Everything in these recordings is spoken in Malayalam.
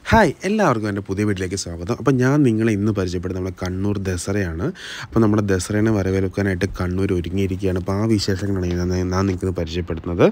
ഹായ് എല്ലാവർക്കും എൻ്റെ പുതിയ വീട്ടിലേക്ക് സ്വാഗതം അപ്പോൾ ഞാൻ നിങ്ങളെ ഇന്ന് പരിചയപ്പെടുന്നത് നമ്മുടെ കണ്ണൂർ ദസറയാണ് അപ്പോൾ നമ്മുടെ ദസറേനെ വരവേൽക്കാനായിട്ട് കണ്ണൂർ ഒരുങ്ങിയിരിക്കുകയാണ് അപ്പോൾ ആ വിശേഷങ്ങളാണ് ഞാൻ ഞാൻ നിങ്ങൾക്ക് പരിചയപ്പെടുത്തുന്നത്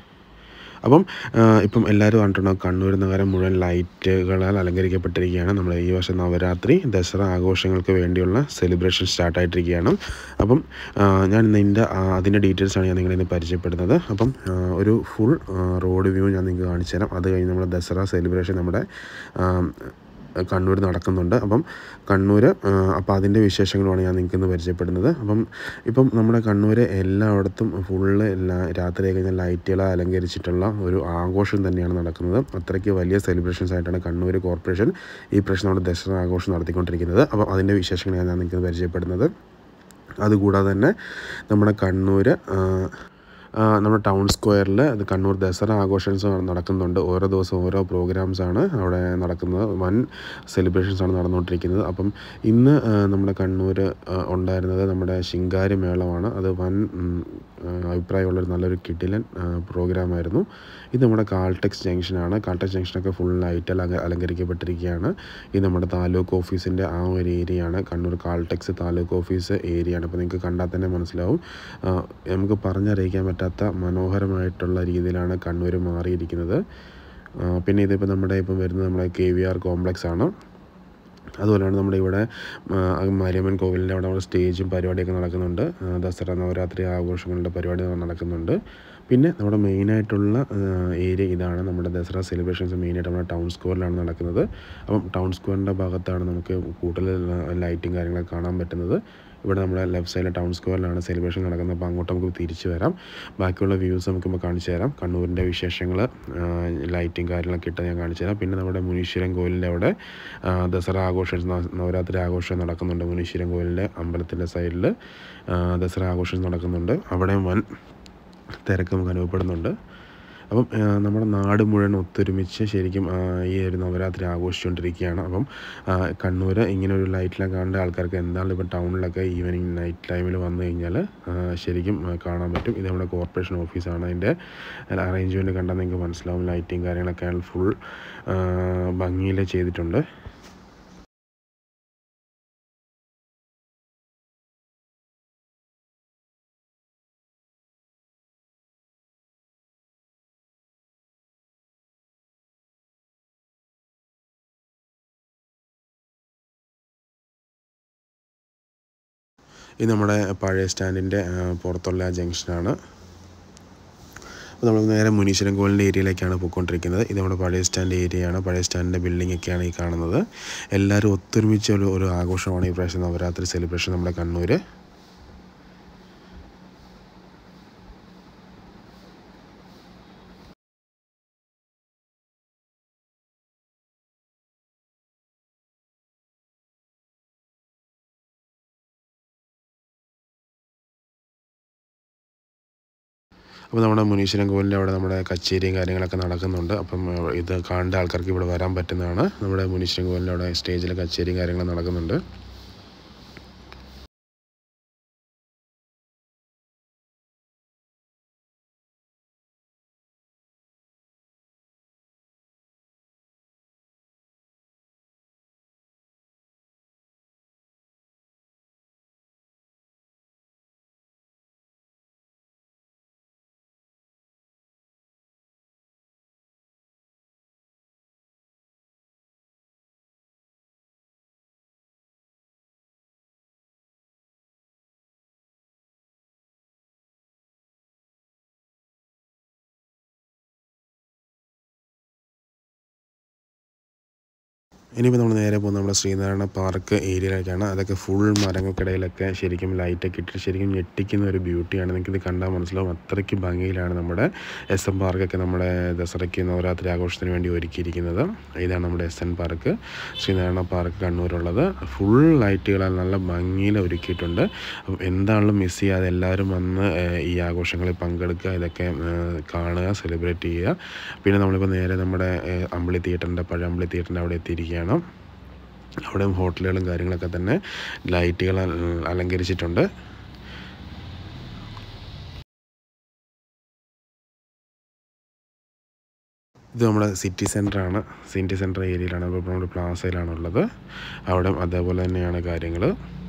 അപ്പം ആ, ഇപ്പം എല്ലാവരും കണ്ടിട്ടുണ്ടോ കണ്ണൂർ നഗരം മുഴുവൻ ലൈറ്റുകളാൽ അലങ്കരിക്കപ്പെട്ടിരിക്കുകയാണ് നമ്മുടെ ഈ വർഷം നവരാത്രി ദസറ ആഘോഷങ്ങൾക്ക് വേണ്ടിയുള്ള സെലിബ്രേഷൻ സ്റ്റാർട്ടായിട്ടിരിക്കുകയാണ് അപ്പം ആ, ഞാൻ ഇന്ന് ഇതിൻ്റെ അതിൻ്റെ ഡീറ്റെയിൽസാണ് ഞാൻ നിങ്ങളെ ഇന്ന് പരിചയപ്പെടുന്നത് അപ്പം ആ, ഒരു ഫുൾ റോഡ് വ്യൂ ഞാൻ നിങ്ങൾക്ക് കാണിച്ചു തരാം അത് കഴിഞ്ഞ് നമ്മുടെ ദസറ സെലിബ്രേഷൻ നമ്മുടെ ആ, കണ്ണൂർ നടക്കുന്നുണ്ട് അപ്പം കണ്ണൂർ അപ്പോൾ അതിൻ്റെ വിശേഷങ്ങളുമാണ് ഞാൻ നിങ്ങൾക്ക് ഇന്ന് പരിചയപ്പെടുന്നത് അപ്പം ഇപ്പം നമ്മുടെ കണ്ണൂർ എല്ലായിടത്തും ഫുള്ള് എല്ലാ രാത്രി കഴിഞ്ഞാൽ ലൈറ്റുകളെ അലങ്കരിച്ചിട്ടുള്ള ഒരു ആഘോഷം തന്നെയാണ് നടക്കുന്നത് അത്രയ്ക്ക് വലിയ സെലിബ്രേഷൻസ് ആയിട്ടാണ് കണ്ണൂർ കോർപ്പറേഷൻ ഈ പ്രാവശ്യം നമ്മുടെ ദസറ ആഘോഷം നടത്തിക്കൊണ്ടിരിക്കുന്നത് അപ്പം അതിൻ്റെ വിശേഷങ്ങളാണ് ഞാൻ നിങ്ങൾക്ക് പരിചയപ്പെടുന്നത് അതുകൂടാതെ തന്നെ നമ്മുടെ കണ്ണൂർ ആ, നമ്മുടെ ടൗൺ സ്ക്വയറിൽ അത് കണ്ണൂർ ദസറ ആഘോഷൻസ് നടക്കുന്നുണ്ട് ഓരോ ദിവസവും ഓരോ പ്രോഗ്രാംസ് ആണ് അവിടെ നടക്കുന്നത് വൻ സെലിബ്രേഷൻസ് ആണ് നടന്നുകൊണ്ടിരിക്കുന്നത് അപ്പം ഇന്ന് ആ, നമ്മുടെ കണ്ണൂർ ആ, ഉണ്ടായിരുന്നത് നമ്മുടെ ശിങ്കാരി മേളമാണ് അത് വൻ ഉം, ആ, അഭിപ്രായമുള്ളൊരു നല്ലൊരു കിടിലൻ പ്രോഗ്രാമായിരുന്നു ഇത് നമ്മുടെ കാൾടെക്സ് ജംഗ്ഷനാണ് കാൾടെക്സ് ജംഗ്ഷനൊക്കെ ഫുൾ ലൈറ്റിൽ അലങ്കരിക്കപ്പെട്ടിരിക്കുകയാണ് ഇത് നമ്മുടെ താലൂക്ക് ഓഫീസിൻ്റെ ആ ഒരു ഏരിയയാണ് കണ്ണൂർ കാൾടെക്സ് താലൂക്ക് ഓഫീസ് ഏരിയയാണ് അപ്പോൾ നിങ്ങൾക്ക് കണ്ടാൽ തന്നെ മനസ്സിലാവും ആ, നമുക്ക് പറഞ്ഞറിയിക്കാൻ പറ്റാത്ത മനോഹരമായിട്ടുള്ള രീതിയിലാണ് കണ്ണൂർ മാറിയിരിക്കുന്നത് ആ, പിന്നെ ഇതിപ്പോൾ നമ്മുടെ ഇപ്പം വരുന്നത് നമ്മുടെ കെ വി ആർ കോംപ്ലക്സ് ആണ് അതുപോലെയാണ് നമ്മുടെ ഇവിടെ ആ, മാരിയമ്മൻ കോവിലിൻ്റെ അവിടെ അവിടെ സ്റ്റേജും പരിപാടിയൊക്കെ നടക്കുന്നുണ്ട് ആ, ദസറ നവരാത്രി ആഘോഷങ്ങളുടെ പരിപാടി നടക്കുന്നുണ്ട് പിന്നെ നമ്മുടെ മെയിനായിട്ടുള്ള ഏരിയ ഇതാണ് നമ്മുടെ ദസറ സെലിബ്രേഷൻസ് മെയിനായിട്ട് നമ്മുടെ ടൗൺ സ്ക്വയറിലാണ് നടക്കുന്നത് അപ്പം ടൗൺ സ്ക്വയറിൻ്റെ ഭാഗത്താണ് നമുക്ക് കൂടുതൽ ലൈറ്റും കാര്യങ്ങളൊക്കെ കാണാൻ പറ്റുന്നത് ഇവിടെ നമ്മുടെ ലെഫ്റ്റ് സൈഡിലെ ടൗൺ സ്ക്വയറിലാണ് സെലിബ്രേഷൻ നടക്കുന്നത് അപ്പോൾ അങ്ങോട്ട് നമുക്ക് തിരിച്ചു വരാം ബാക്കിയുള്ള വ്യൂസ് നമുക്ക് ഇപ്പോൾ കാണിച്ചു തരാം കണ്ണൂരിൻ്റെ വിശേഷങ്ങൾ ലൈറ്റും കാര്യങ്ങളൊക്കെ ഇട്ട് ഞാൻ കാണിച്ചു തരാം പിന്നെ നമ്മുടെ മുനീശ്വരൻ കോവിലിൻ്റെ അവിടെ ആ, ദസറ ആഘോഷം ന- നവരാത്രി ആഘോഷം നടക്കുന്നുണ്ട് മുനീശ്വരൻ കോവിലിൻ്റെ അമ്പലത്തിൻ്റെ സൈഡിൽ ദസറ ആഘോഷം നടക്കുന്നുണ്ട് അവിടെയും വൻ തിരക്ക് നമുക്ക് അനുഭവപ്പെടുന്നുണ്ട് അപ്പം ആ, നമ്മുടെ നാട് മുഴുവൻ ഒത്തൊരുമിച്ച് ശരിക്കും ആ, ഈ ഒരു നവരാത്രി ആഘോഷിച്ചുകൊണ്ടിരിക്കുകയാണ് അപ്പം ആ, കണ്ണൂർ ഇങ്ങനെ ഒരു ലൈറ്റിലൊക്കെ കണ്ട ആൾക്കാർക്ക് എന്താണ് ഇപ്പോൾ ടൗണിലൊക്കെ ഈവനിങ് നൈറ്റ് ടൈമിൽ വന്നു കഴിഞ്ഞാൽ ആ, ശരിക്കും ആ, കാണാൻ പറ്റും ഇത് നമ്മുടെ കോർപ്പറേഷൻ ഓഫീസാണ് അതിൻ്റെ അറേഞ്ച്മെൻറ്റ് കണ്ടാൽ നിങ്ങൾക്ക് മനസ്സിലാവും ലൈറ്റിങ് കാര്യങ്ങളൊക്കെ ഫുൾ ഭംഗിയിൽ ചെയ്തിട്ടുണ്ട് ഇത് നമ്മുടെ പഴയ സ്റ്റാൻഡിൻ്റെ പുറത്തുള്ള ആ ജംഗ്ഷനാണ് അപ്പോൾ നമ്മൾ നേരെ മുനീശ്വരൻ കോവിലിൻ്റെ ഏരിയയിലേക്കാണ് പോയിക്കൊണ്ടിരിക്കുന്നത് ഇത് നമ്മുടെ പഴയ സ്റ്റാൻഡ് ഏരിയയാണ് പഴയ സ്റ്റാൻഡിൻ്റെ ബിൽഡിംഗ് ഒക്കെയാണ് ഈ കാണുന്നത് എല്ലാവരും ഒത്തൊരുമിച്ച് ഒരു ഒരു ആഘോഷമാണ് ഈ പ്രാവശ്യം നവരാത്രി സെലിബ്രേഷൻ നമ്മുടെ കണ്ണൂർ അപ്പോൾ നമ്മുടെ മുനീശ്വരൻ കോവിലിൻ്റെ അവിടെ നമ്മുടെ കച്ചേരിയും കാര്യങ്ങളൊക്കെ നടക്കുന്നുണ്ട് അപ്പം ഏഹ്, ഇത് കാണേണ്ട ആൾക്കാർക്ക് ഇവിടെ വരാൻ പറ്റുന്നതാണ് നമ്മുടെ മുനീശ്വരൻ കോവിലിൻ്റെ അവിടെ സ്റ്റേജിൽ കച്ചേരിയും കാര്യങ്ങളും നടക്കുന്നുണ്ട് ഇനിയിപ്പോൾ നമ്മൾ നേരെ പോകുന്നത് നമ്മുടെ ശ്രീനാരായണ പാർക്ക് ഏരിയയിലേക്കാണ് അതൊക്കെ ഫുൾ മരങ്ങൾക്കിടയിലൊക്കെ ശരിക്കും ലൈറ്റൊക്കെ ഇട്ടിട്ട് ശരിക്കും ഞെട്ടിക്കുന്ന ഒരു ബ്യൂട്ടിയാണ് നിങ്ങൾക്കിത് കണ്ടാൽ മനസ്സിലാവും അത്രയ്ക്ക് ഭംഗിയിലാണ് നമ്മുടെ എസ് എം പാർക്കൊക്കെ നമ്മുടെ ദസറയ്ക്ക് നവരാത്രി ആഘോഷത്തിന് വേണ്ടി ഒരുക്കിയിരിക്കുന്നത് ഇതാണ് നമ്മുടെ S N park Sreenarayana park കണ്ണൂരുള്ളത് ഫുൾ ലൈറ്റുകളാൽ നല്ല ഭംഗിയിൽ ഒരുക്കിയിട്ടുണ്ട് അപ്പം എന്താണെങ്കിലും മിസ് ചെയ്യാതെ എല്ലാവരും വന്ന് ഏഹ്, ഈ ആഘോഷങ്ങളിൽ പങ്കെടുക്കുക ഇതൊക്കെ ഏഹ്, കാണുക സെലിബ്രേറ്റ് ചെയ്യുക പിന്നെ നമ്മളിപ്പോൾ നേരെ നമ്മുടെ ഏഹ്, അമ്പിളി തിയേറ്ററിൻ്റെ പഴയ അമ്പിളി തിയേറ്ററിൻ്റെ അവിടെ എത്തിയിരിക്കുകയാണ് അവിടെയും ഹോട്ടലുകളും കാര്യങ്ങളൊക്കെ തന്നെ ലൈറ്റുകൾ അല- അലങ്കരിച്ചിട്ടുണ്ട് ഇത് നമ്മുടെ സിറ്റി സെൻറ്ററാണ് സിറ്റി സെൻറ്റർ ഏരിയയിലാണ് അപ്പോൾ നമ്മുടെ പ്ലാസയിലാണുള്ളത് അവിടെ അതേപോലെ തന്നെയാണ് കാര്യങ്ങൾ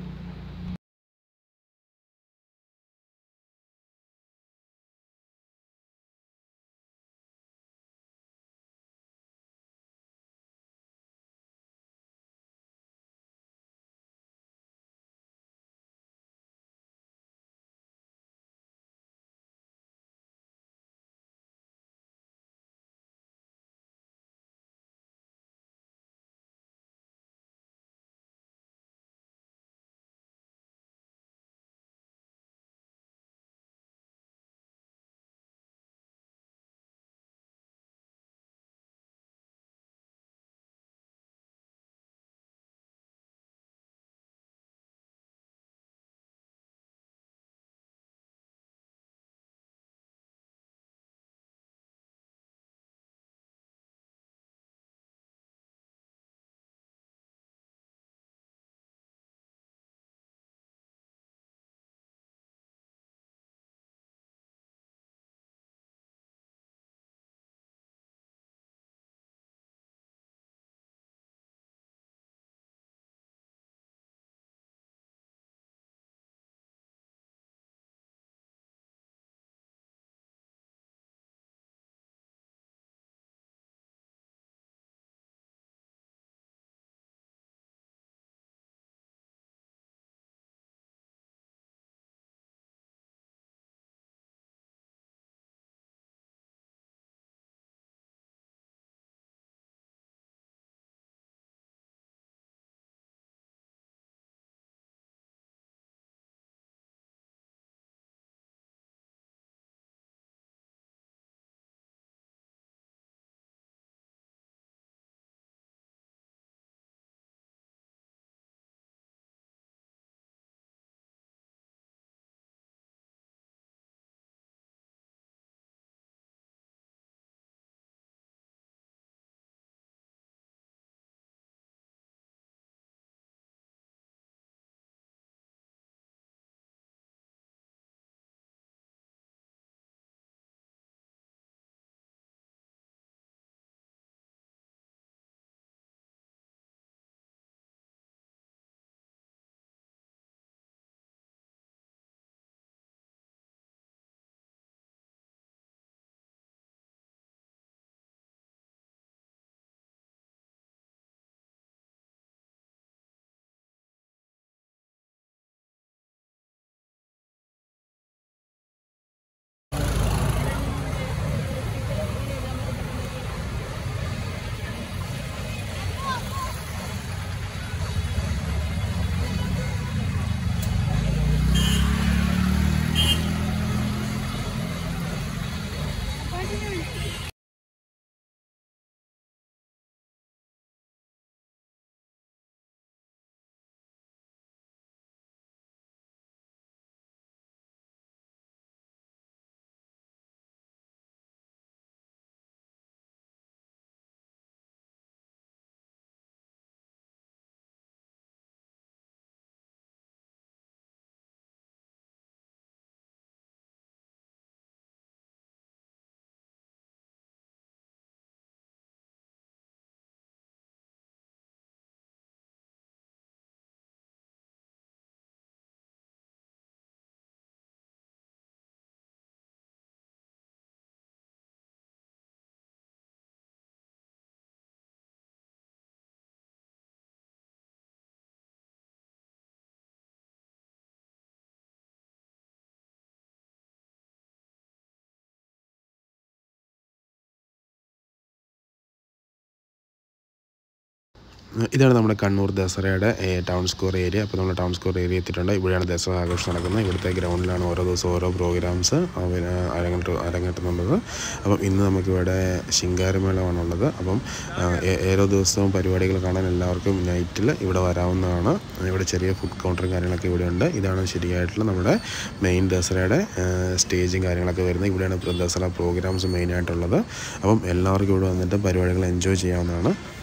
ഇതാണ് നമ്മുടെ കണ്ണൂർ ദസറയുടെ ഏ, ടൗൺ സ്ക്വയർ ഏരിയ അപ്പോൾ നമ്മൾ ടൗൺ സ്ക്വയർ ഏരിയ എത്തിയിട്ടുണ്ട് ഇവിടെയാണ് ദസറ ആഘോഷം നടക്കുന്നത് ഇവിടുത്തെ ഗ്രൗണ്ടിലാണ് ഓരോ ദിവസവും ഓരോ പ്രോഗ്രാംസ് അരങ്ങേറ്റ അരങ്ങേറ്റുന്നുള്ളത് അപ്പം ഇന്ന് നമുക്കിവിടെ ശിങ്കാരമേളമാണുള്ളത് അപ്പം ആ, ഏ- ഓരോ ദിവസവും പരിപാടികൾ കാണാൻ എല്ലാവർക്കും നൈറ്റിൽ ഇവിടെ വരാവുന്നതാണ് ഇവിടെ ചെറിയ ഫുഡ് കൗണ്ടറും കാര്യങ്ങളൊക്കെ ഇവിടെ ഉണ്ട് ഇതാണ് ശരിയായിട്ടുള്ള നമ്മുടെ മെയിൻ ദസറയുടെ ആ, സ്റ്റേജും കാര്യങ്ങളൊക്കെ വരുന്നത് ഇവിടെയാണ് പ്ര- ദസറ പ്രോഗ്രാംസ് മെയിനായിട്ടുള്ളത് അപ്പം എല്ലാവർക്കും ഇവിടെ വന്നിട്ട് പരിപാടികൾ എൻജോയ് ചെയ്യാവുന്നതാണ്